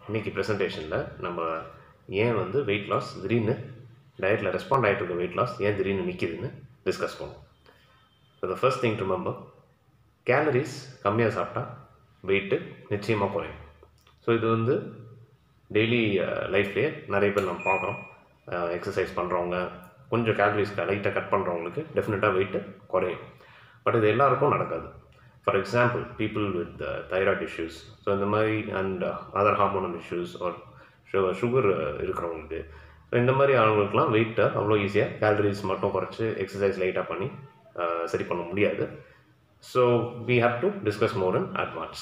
இன்னைக்கு ப்ரெசன்டேஷனில் நம்ம ஏன் வந்து வெயிட் லாஸ் திடீர்னு டயட்டில் ரெஸ்பாண்ட் ஆகிட்டு இருக்க வெயிட் லாஸ் ஏன் திடீர்னு நிற்கிதுன்னு டிஸ்கஸ் பண்ணுவோம் so the first thing to remember calories கம்மியாக சாப்பிட்டா வெயிட்டு நிச்சயமாக குறையும் ஸோ இது வந்து டெய்லி லைஃப்லேயே நிறைய பேர் நம்ம பார்க்குறோம் எக்ஸசைஸ் பண்ணுறவங்க கொஞ்சம் கேலரிஸ் லைட்டாக கட் பண்ணுறவங்களுக்கு டெஃபினட்டாக வெயிட்டு குறையும் பட் இது எல்லாருக்கும் நடக்காது for example people with thyroid issues so இந்த மாதிரி and other hormonal issues or sugar இருக்கிறவங்களுக்கு ஸோ இந்த மாதிரி ஆளுங்களுக்குலாம் வெயிட்டை அவ்வளோ ஈஸியாக கேலரிஸ் மட்டும் குறைச்சி எக்ஸசைஸ் லைட்டாக பண்ணி uh, சரி பண்ண முடியாது so we have to discuss more in advance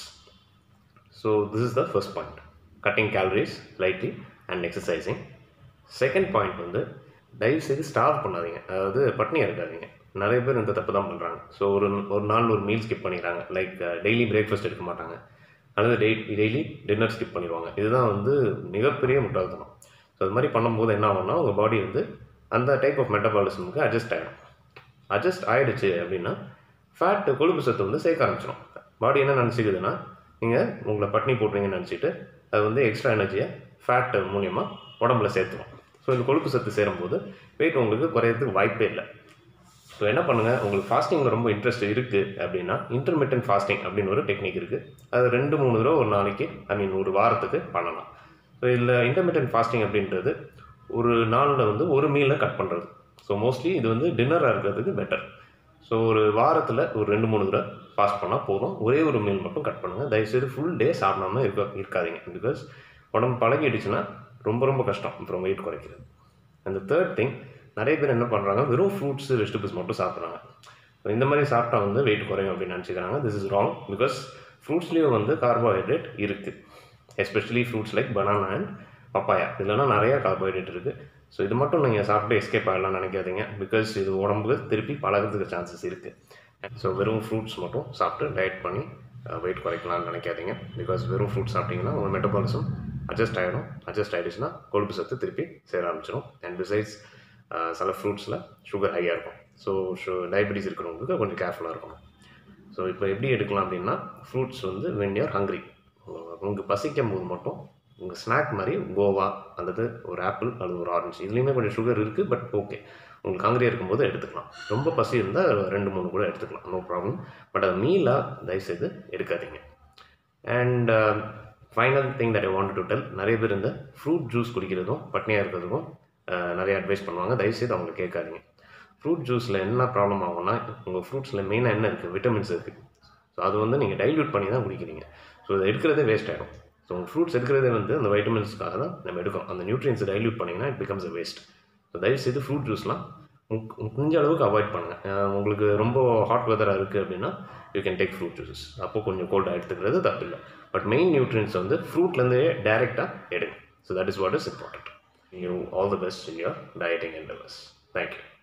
so this is the first point cutting calories slightly and exercising second point வந்து தயவு செய்து ஸ்டார்வ் பண்ணாதீங்க அதாவது பட்னியாக இருக்காதீங்க நிறைய பேர் இந்த தப்பு தான் பண்ணுறாங்க ஸோ ஒரு ஒரு நாள் ஒரு மீல் ஸ்கிப் பண்ணிடுறாங்க லைக் டெய்லி பிரேக்ஃபாஸ்ட் எடுக்க மாட்டாங்க அல்லது டெய் டெய்லி டின்னர் ஸ்கிப் பண்ணிடுவாங்க இதுதான் வந்து மிகப்பெரிய முட்டாள்தனம் ஸோ அது மாதிரி பண்ணும்போது என்ன ஆகும்னா உங்கள் பாடி வந்து அந்த டைப் ஆஃப் மெட்டபாலிசமுக்கு அட்ஜஸ்ட் ஆகிடும் அட்ஜஸ்ட் ஆகிடுச்சு அப்படின்னா ஃபேட்டு கொழுப்பு சத்து வந்து சேர்க்க ஆரம்பிச்சிடும் பாடி என்ன நினச்சிக்குதுன்னா நீங்கள் உங்களை பட்னி போட்டுறீங்கன்னு நினச்சிட்டு அது வந்து எக்ஸ்ட்ரா எனர்ஜியை ஃபேட்டு மூலியமாக உடம்புல சேர்த்துரும் ஸோ இந்த கொழுப்பு சத்து சேரும்போது வெயிட் உங்களுக்கு குறையிறதுக்கு வாய்ப்பே இல்லை ஸோ என்ன பண்ணுங்கள் உங்களுக்கு ஃபாஸ்டிங்கில் ரொம்ப இன்ட்ரெஸ்ட் இருக்குது அப்படின்னா இன்டர்மீடியன்ட் ஃபாஸ்டிங் அப்படின்னு ஒரு டெக்னிக் இருக்குது அது ரெண்டு மூணு தடவை ஒரு நாளைக்கு ஐ மீன் ஒரு வாரத்துக்கு பண்ணலாம் ஸோ இதில் இன்டர்மீடியன்ட் ஃபாஸ்டிங் அப்படின்றது ஒரு நாளில் வந்து ஒரு மீலை கட் பண்ணுறது ஸோ மோஸ்ட்லி இது வந்து டின்னராக இருக்கிறதுக்கு பெட்டர் ஸோ ஒரு வாரத்தில் ஒரு ரெண்டு மூணு தடவை ஃபாஸ்ட் பண்ணால் போதும் ஒரே ஒரு மீல் மட்டும் கட் பண்ணுங்கள் தயவுசெய்து ஃபுல் டே சாப்பிடாம இருக்க இருக்காதீங்க பிகாஸ் உடம்பு பழகிடுச்சுன்னா ரொம்ப ரொம்ப கஷ்டம் அப்புறம் வெயிட் குறைக்கிறது அந்த தேர்ட் திங் நிறைய பேர் என்ன பண்ணுறாங்க வெறும் ஃப்ரூட்ஸு வெஜிடபிள்ஸ் மட்டும் சாப்பிட்றாங்க ஸோ இந்த மாதிரி சாப்பிட்டா வந்து வெயிட் குறையும் அப்படின்னு நினச்சிக்கிறாங்க திஸ் இஸ் ராங் பிகாஸ் ஃப்ரூட்ஸ்லேயும் வந்து கார்போஹைட்ரேட் இருக்குது especially fruits like banana and papaya இதெல்லாம் நிறையா கார்போஹைட்ரேட் இருக்குது ஸோ இது மட்டும் நீங்கள் சாப்பிட்டு எஸ்கேப் ஆகலாம் நினைக்காதீங்க பிகாஸ் இது உடம்புக்கு திருப்பி பழகிறதுக்கு சான்சஸ் இருக்குது ஸோ வெறும் ஃப்ரூட்ஸ் மட்டும் சாப்பிட்டு டயட் பண்ணி வெயிட் குறைக்கலாம்னு நினைக்காதீங்க பிகாஸ் வெறும் ஃப்ரூட்ஸ் சாப்பிட்டீங்கன்னா உங்கள் மெட்டபாலிசம் அட்ஜஸ்ட் ஆகிடும் அட்ஜஸ்ட் ஆகிடுச்சுன்னா கொழுப்பு சத்து திருப்பி சேர ஆரம்பிச்சிடும் அண்ட் பிசைட்ஸ் சில ஃப்ரூட்ஸில் சுகர் ஹையாக இருக்கும் ஸோ ஷு டயபிட்டிஸ் இருக்கிறவங்களுக்கு கொஞ்சம் கேர்ஃபுல்லாக இருக்கணும் ஸோ இப்போ எப்படி எடுக்கலாம் அப்படின்னா ஃப்ரூட்ஸ் வந்து வென் யூர் ஹங்க்ரி உங்களுக்கு பசிக்கும் போது மட்டும் உங்கள் ஸ்நாக் மாதிரி கோவா அல்லது ஒரு ஆப்பிள் அல்லது ஒரு ஆரஞ்சு இதுலேயுமே கொஞ்சம் சுகர் இருக்குது பட் ஓகே உங்களுக்கு ஹங்கரியாக இருக்கும்போது எடுத்துக்கலாம் ரொம்ப பசி இருந்தால் ரெண்டு மூணு கூட எடுத்துக்கலாம் நோ ப்ராப்ளம் பட் அது மீலாக தயவுசெய்து எடுக்காதீங்க and final thing that I want to tell நிறைய பேர் இந்த ஃப்ரூட் ஜூஸ் குடிக்கிறதும் பட்னியாக இருக்கிறதுக்கும் நிறைய அட்வைஸ் பண்ணுவாங்க தயவுசெய்து அவங்க கேட்காதீங்க ஃப்ரூட் ஜூஸில் என்ன ப்ராப்ளம் ஆகும்னா உங்கள் ஃப்ரூட்ஸில் மெயினாக என்ன இருக்குது விட்டமின்ஸ் இருக்குது ஸோ அது வந்து நீங்கள் டைல்யூட் பண்ணி தான் குடிக்கிறீங்க ஸோ அதை எடுக்கிறதே வேஸ்ட் ஆகிடும் ஸோ உங்கள் ஃப்ரூட்ஸ் எடுக்கிறதே வந்து அந்த வைட்டமின்ஸ்க்காக தான் நம்ம எடுக்கிறோம் அந்த நியூட்ரியன்ஸை டைல்யூட் பண்ணிங்கன்னா it becomes a waste so தயவுசெய்து ஃப்ரூட் ஜூஸ்லாம் முடிஞ்ச அளவுக்கு அவாய்ட் பண்ணுங்கள் உங்களுக்கு ரொம்ப ஹாட் வெதராக இருக்குது அப்படின்னா you can take fruit juices அப்போ கொஞ்சம் கோல்டாக எடுத்துக்கிறது தப்பு இல்லை பட் மெயின் நியூட்ரியன்ஸ் வந்து ஃப்ரூட்லேருந்தே டைரெக்டாக எடுங்க so that is what is important you all the best in your dieting endeavours thank you